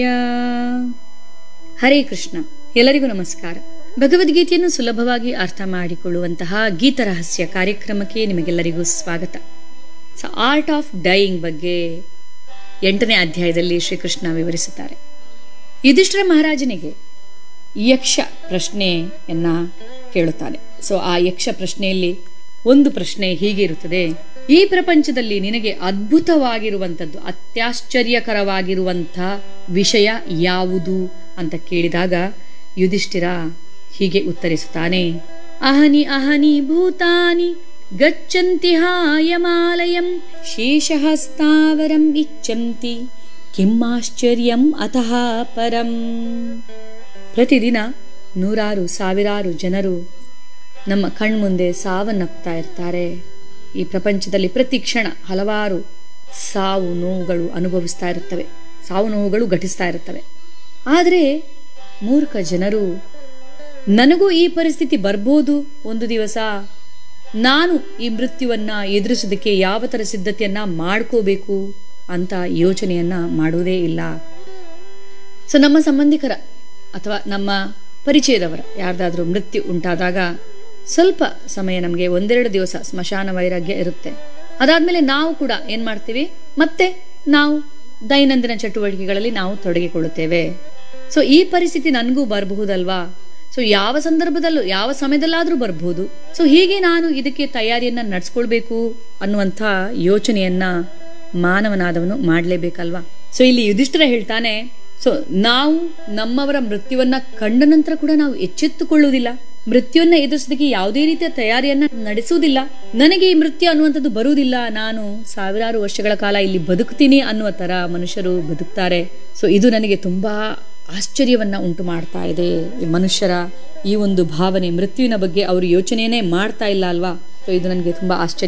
ಹರೇ ಕೃಷ್ಣ ಎಲ್ಲರಿಗೂ ನಮಸ್ಕಾರ ಭಗವದ್ಗೀತೆಯನ್ನು ಸುಲಭವಾಗಿ ಅರ್ಥ ಮಾಡಿಕೊಳ್ಳುವಂತಹ ಗೀತರಹಸ್ಯ ಕಾರ್ಯಕ್ರಮಕ್ಕೆ ನಿಮಗೆಲ್ಲರಿಗೂ ಸ್ವಾಗತ ಸೊ ಆರ್ಟ್ ಆಫ್ ಡೈಯಿಂಗ್ ಬಗ್ಗೆ ಎಂಟನೇ ಅಧ್ಯಾಯದಲ್ಲಿ ಶ್ರೀಕೃಷ್ಣ ವಿವರಿಸುತ್ತಾರೆ ಯುಧಿಷ್ಠಿರ ಮಹಾರಾಜನಿಗೆ ಯಕ್ಷ ಪ್ರಶ್ನೆಯನ್ನ ಕೇಳುತ್ತಾನೆ ಸೊ ಆ ಯಕ್ಷ ಪ್ರಶ್ನೆಯಲ್ಲಿ ಒಂದು ಪ್ರಶ್ನೆ ಹೀಗೆ ಇರುತ್ತದೆ ಈ ಪ್ರಪಂಚದಲ್ಲಿ ನಿನಗೆ ಅದ್ಭುತವಾಗಿರುವಂಥದ್ದು ಅತ್ಯಾಶ್ಚರ್ಯಕರವಾಗಿರುವಂಥ ವಿಷಯ ಯಾವುದು ಅಂತ ಕೇಳಿದಾಗ ಯುಧಿಷ್ಠಿರ ಹೀಗೆ ಉತ್ತರಿಸುತ್ತಾನೆ ಅಹನಿ ಅಹನಿ ಭೂತಾನಿ ಗಚ್ಚಂತಿ ಹಾಯಮಾಲಯಂ ಶೇಷಹಸ್ತಾವರಂ ಇಚ್ಛಂತಿ ಕಿಮ್ಮಾಶ್ಚರ್ಯಂ ಅತಃ ಪರಂ ಪ್ರತಿದಿನ ನೂರಾರು ಸಾವಿರಾರು ಜನರು ನಮ್ಮ ಕಣ್ಮುಂದೆ ಸಾವನ್ನಪ್ತಾ ಇರ್ತಾರೆ ಈ ಪ್ರಪಂಚದಲ್ಲಿ ಪ್ರತಿ ಕ್ಷಣ ಹಲವಾರು ಸಾವು ನೋವುಗಳು ಅನುಭವಿಸ್ತಾ ಇರುತ್ತವೆ ಸಾವು ನೋವುಗಳು ಘಟಿಸ್ತಾ ಇರುತ್ತವೆ ಆದರೆ ಮೂರ್ಖ ಜನರು ನನಗೂ ಈ ಪರಿಸ್ಥಿತಿ ಬರ್ಬೋದು ಒಂದು ದಿವಸ ನಾನು ಈ ಮೃತ್ಯುವನ್ನ ಎದುರಿಸೋದಕ್ಕೆ ಯಾವ ಥರ ಸಿದ್ಧತೆಯನ್ನ ಮಾಡ್ಕೋಬೇಕು ಅಂತ ಯೋಚನೆಯನ್ನ ಮಾಡುವುದೇ ಇಲ್ಲ ಸೊ ನಮ್ಮ ಸಂಬಂಧಿಕರ ಅಥವಾ ನಮ್ಮ ಪರಿಚಯದವರ ಯಾರ್ದಾದ್ರೂ ಮೃತ್ಯು ಉಂಟಾದಾಗ ಸ್ವಲ್ಪ ಸಮಯ ನಮಗೆ ಒಂದೆರಡು ದಿವಸ ಸ್ಮಶಾನ ವೈರಾಗ್ಯ ಇರುತ್ತೆ ಅದಾದ್ಮೇಲೆ ನಾವು ಕೂಡ ಏನ್ ಮಾಡ್ತೀವಿ ಮತ್ತೆ ನಾವು ದೈನಂದಿನ ಚಟುವಟಿಕೆಗಳಲ್ಲಿ ನಾವು ತೊಡಗಿಕೊಳ್ಳುತ್ತೇವೆ ಸೊ ಈ ಪರಿಸ್ಥಿತಿ ನನಗೂ ಬರಬಹುದಲ್ವಾ ಸೊ ಯಾವ ಸಂದರ್ಭದಲ್ಲೂ ಯಾವ ಸಮಯದಲ್ಲಾದ್ರೂ ಬರಬಹುದು ಸೊ ಹೀಗೆ ನಾನು ಇದಕ್ಕೆ ತಯಾರಿಯನ್ನ ನಡ್ಸ್ಕೊಳ್ಬೇಕು ಅನ್ನುವಂಥ ಯೋಚನೆಯನ್ನ ಮಾನವನಾದವನು ಮಾಡಲೇಬೇಕಲ್ವಾ ಸೊ ಇಲ್ಲಿ ಯುಧಿಷ್ಠಿರ ಹೇಳ್ತಾನೆ ಸೊ ನಾವು ನಮ್ಮವರ ಮೃತ್ಯುವನ್ನ ಕಂಡ ನಂತರ ಕೂಡ ನಾವು ಎಚ್ಚೆತ್ತುಕೊಳ್ಳುವುದಿಲ್ಲ ಮೃತ್ಯುವನ್ನ ಎದುರಿಸೋದಕ್ಕೆ ಯಾವುದೇ ರೀತಿಯ ತಯಾರಿಯನ್ನ ನಡೆಸುವುದಿಲ್ಲ ನನಗೆ ಈ ಮೃತ್ಯು ಅನ್ನುವಂಥದ್ದು ಬರುವುದಿಲ್ಲ ನಾನು ಸಾವಿರಾರು ವರ್ಷಗಳ ಕಾಲ ಇಲ್ಲಿ ಬದುಕ್ತೀನಿ ಅನ್ನುವ ತರ ಮನುಷ್ಯರು ಬದುಕ್ತಾರೆ ಸೊ ಇದು ನನಗೆ ತುಂಬಾ ಆಶ್ಚರ್ಯವನ್ನ ಉಂಟು ಮಾಡ್ತಾ ಇದೆ ಈ ಮನುಷ್ಯರ ಈ ಒಂದು ಭಾವನೆ ಮೃತ್ಯುವಿನ ಬಗ್ಗೆ ಅವರು ಯೋಚನೆಯೇ ಮಾಡ್ತಾ ಇಲ್ಲ ಅಲ್ವಾ ಸೊ ಇದು ನನಗೆ ತುಂಬಾ ಆಶ್ಚರ್ಯ